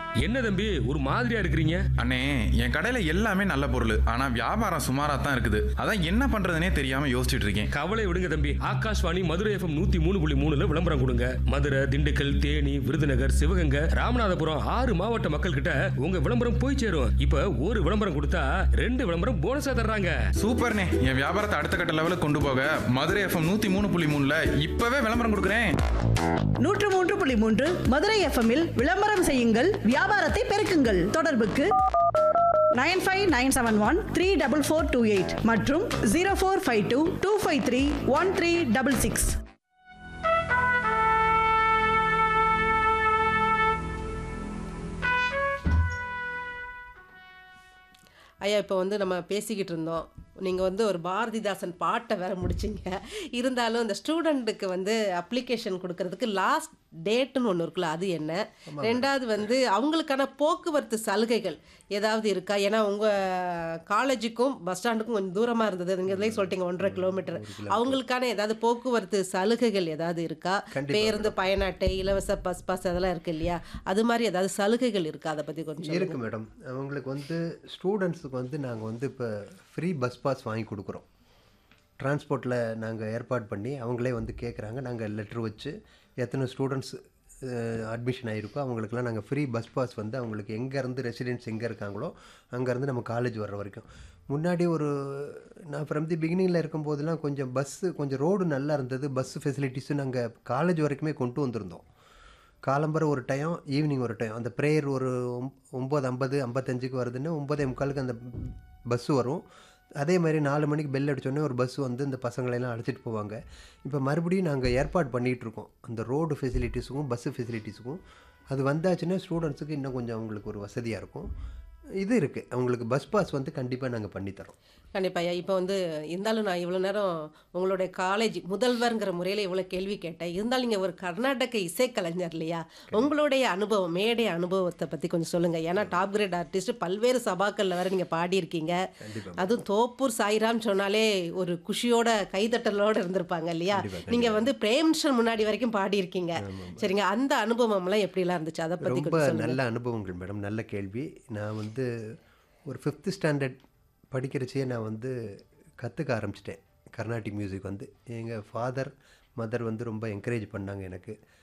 என்ன தம்பி ஒரு மாதிரியா இருக்கிறீங்க அண்ணே என் கடையில எல்லாமே நல்ல பொருள் ஆனா வியாபாரம் சுமாரா தான் இருக்குது அதான் என்ன பண்றதுனே தெரியாம யோசிச்சுட்டு இருக்கேன் கவலை விடுங்க தம்பி ஆகாஷ்வாணி மதுரை எஃப்எம் நூத்தி மூணு புள்ளி மூணுல விளம்பரம் கொடுங்க மதுரை திண்டுக்கல் தேனி விருதுநகர் சிவகங்கை ராமநாதபுரம் ஆறு மாவட்ட மக்கள் கிட்ட உங்க விளம்பரம் போய் சேரும் இப்ப ஒரு விளம்பரம் கொடுத்தா ரெண்டு விளம்பரம் போனஸா தர்றாங்க சூப்பர்ண்ணே என் வியாபாரத்தை அடுத்த கட்ட லெவலுக்கு கொண்டு போக மதுரை எஃப்எம் நூத்தி மூணு புள்ளி மூணுல இப்பவே விளம்பரம் கொடுக்குறேன் நூற்று மூன்று புள்ளி மூன்று மதுரை எஃப்எம்மில் விளம்பரம் செய்யுங்கள் வியாபாரத்தை பெருக்குங்கள் தொடர்புக்கு nine five nine seven one three double four two eight மற்றும் zero four five two two five three one three double six ஐயா இப்போ வந்து நம்ம பேசிக்கிட்டு இருந்தோம் நீங்கள் வந்து ஒரு பாரதிதாசன் பாட்டை வேற முடிச்சிங்க இருந்தாலும் இந்த ஸ்டூடெண்ட்டுக்கு வந்து அப்ளிகேஷன் கொடுக்கறதுக்கு லாஸ்ட் டேட்டுன்னு ஒன்று இருக்குல்ல அது என்ன ரெண்டாவது வந்து அவங்களுக்கான போக்குவரத்து சலுகைகள் ஏதாவது இருக்கா ஏன்னா உங்கள் காலேஜுக்கும் பஸ் ஸ்டாண்டுக்கும் கொஞ்சம் தூரமாக இருந்தது நீங்கள் இதுலேயே சொல்லிட்டீங்க ஒன்றரை கிலோமீட்டர் அவங்களுக்கான ஏதாவது போக்குவரத்து சலுகைகள் ஏதாவது இருக்கா பேருந்து பயண அட்டை இலவச பஸ் பாஸ் அதெல்லாம் இருக்கு இல்லையா அது மாதிரி ஏதாவது சலுகைகள் இருக்கா அதை பற்றி கொஞ்சம் சொல்லுங்க. இருக்கு மேடம் அவங்களுக்கு வந்து ஸ்டூடெண்ட்ஸுக்கு வந்து நாங்கள் வந்து இப்போ ஃப்ரீ பஸ் பாஸ் வாங்கி கொடுக்குறோம் டிரான்ஸ்போர்ட்டில் நாங்கள் ஏற்பாடு பண்ணி அவங்களே வந்து கேட்குறாங்க நாங்கள் லெட்ரு வச்சு எத்தனை ஸ்டூடெண்ட்ஸ் அட்மிஷன் ஆகிருக்கோ அவங்களுக்குலாம் நாங்கள் ஃப்ரீ பஸ் பாஸ் வந்து அவங்களுக்கு எங்கேருந்து ரெசிடென்ட்ஸ் எங்கே இருக்காங்களோ அங்கேருந்து நம்ம காலேஜ் வர்ற வரைக்கும் முன்னாடி ஒரு நான் ஃப்ரம் தி பிகினிங்கில் இருக்கும்போதெல்லாம் கொஞ்சம் பஸ்ஸு கொஞ்சம் ரோடு நல்லா இருந்தது பஸ் ஃபெசிலிட்டிஸும் நாங்கள் காலேஜ் வரைக்குமே கொண்டு வந்திருந்தோம் காலம்பர ஒரு டைம் ஈவினிங் ஒரு டைம் அந்த ப்ரேயர் ஒரு ஒம்- ஒம்பது ஐம்பது ஐம்பத்தஞ்சுக்கு வருதுன்னு ஒம்பதே முக்காலுக்கு அந்த பஸ்ஸு வரும் அதே மாதிரி நாலு மணிக்கு பெல் அடிச்சோடனே ஒரு பஸ் வந்து இந்த பசங்களையெல்லாம் அழைச்சிட்டு போவாங்க இப்போ மறுபடியும் நாங்கள் ஏற்பாடு பண்ணிகிட்டு இருக்கோம் அந்த ரோடு ஃபெசிலிட்டிஸுக்கும் பஸ்ஸு ஃபெசிலிட்டிஸுக்கும் அது வந்தாச்சுன்னா ஸ்டூடெண்ட்ஸுக்கு இன்னும் கொஞ்சம் அவங்களுக்கு ஒரு வசதியாக இருக்கும் இது இருக்குது அவங்களுக்கு பஸ் பாஸ் வந்து கண்டிப்பாக நாங்கள் பண்ணித்தரோம் கண்டிப்பா ஐயா இப்போ வந்து இருந்தாலும் நான் இவ்வளோ நேரம் உங்களுடைய காலேஜ் முதல்வர்ங்கிற முறையில் இவ்வளோ கேள்வி கேட்டேன் இருந்தாலும் நீங்கள் ஒரு கர்நாடக இசைக்கலைஞர் இல்லையா உங்களுடைய அனுபவம் மேடை அனுபவத்தை பற்றி கொஞ்சம் சொல்லுங்கள் ஏன்னா டாப் கிரேட் ஆர்டிஸ்ட் பல்வேறு சபாக்களில் வேறு நீங்கள் பாடியிருக்கீங்க அதுவும் தோப்பூர் சாய்ராம் சொன்னாலே ஒரு குஷியோட கைதட்டலோட இருந்திருப்பாங்க இல்லையா நீங்கள் வந்து பிரேம்ஷன் முன்னாடி வரைக்கும் பாடியிருக்கீங்க சரிங்க அந்த அனுபவம்லாம் எப்படிலாம் இருந்துச்சு அதை பற்றி ரொம்ப கொஞ்சம் சொல்லுங்கள் நல்ல அனுபவங்கள் மேடம் நல்ல கேள்வி நான் வந்து ஒரு ஃபிஃப்த்து ஸ்டாண்டர்ட் படிக்கிறச்சே நான் வந்து கற்றுக்க ஆரம்பிச்சிட்டேன் கர்நாடிக் மியூசிக் வந்து எங்கள் ஃபாதர் மதர் வந்து ரொம்ப என்கரேஜ் பண்ணாங்க எனக்கு